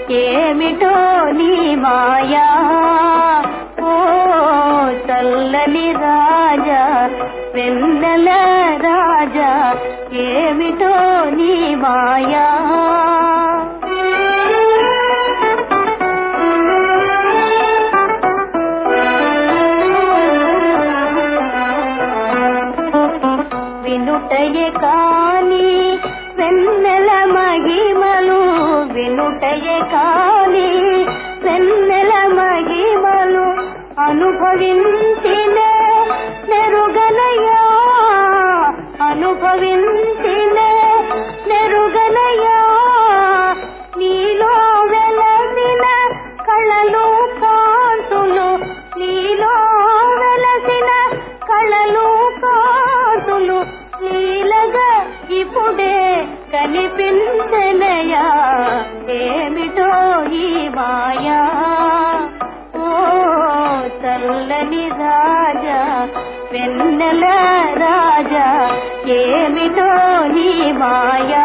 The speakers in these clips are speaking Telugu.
ఏమిటో నీ మాయా ఓ చల్లని రాజా వెన్నెల రాజా ఏమిటో నీ మాయా వినుటయే కాని వెన్నెల మహిమలు వినుటయే కాని వెన్నెల మహిమలు అనుభవించిన నెరుగనయా అనుభవించిన నెరుగనయా నీలో వెలసిన కళలు కాంతులు నీలో వెలసిన కళలు కాంతులు నీలగా ఇప్పుడే కనిపించనయా ఏమిటో ఈ మాయా ఓ చల్లని రాజా వెన్నెల రాజా ఏమిటో నీ మాయా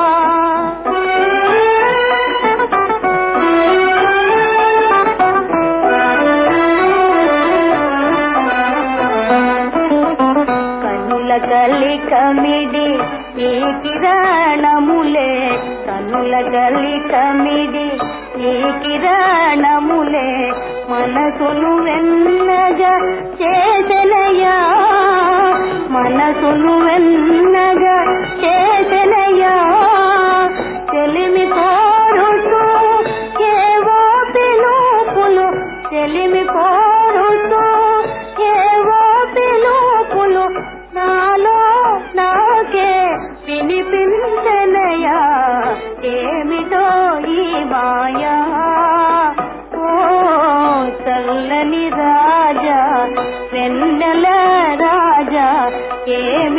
కనుల గలి కమిడి ఈ కిరణములే కనుల గలి కమిడి ఈ కిరణములే మనసును వెన్నగా చేసనయా మనసును వెన్నగా చేసనయా తెలిమి కోరుతూ ఏవో పిలుపులు తెలిమి కోరుతూ ఏవో పిలుపులు నాలో నాకే వినిపించనయా ఏమిటో ఈ మాయా ఓ చల్లని రాజా వెన్నెల రాజా ఏమి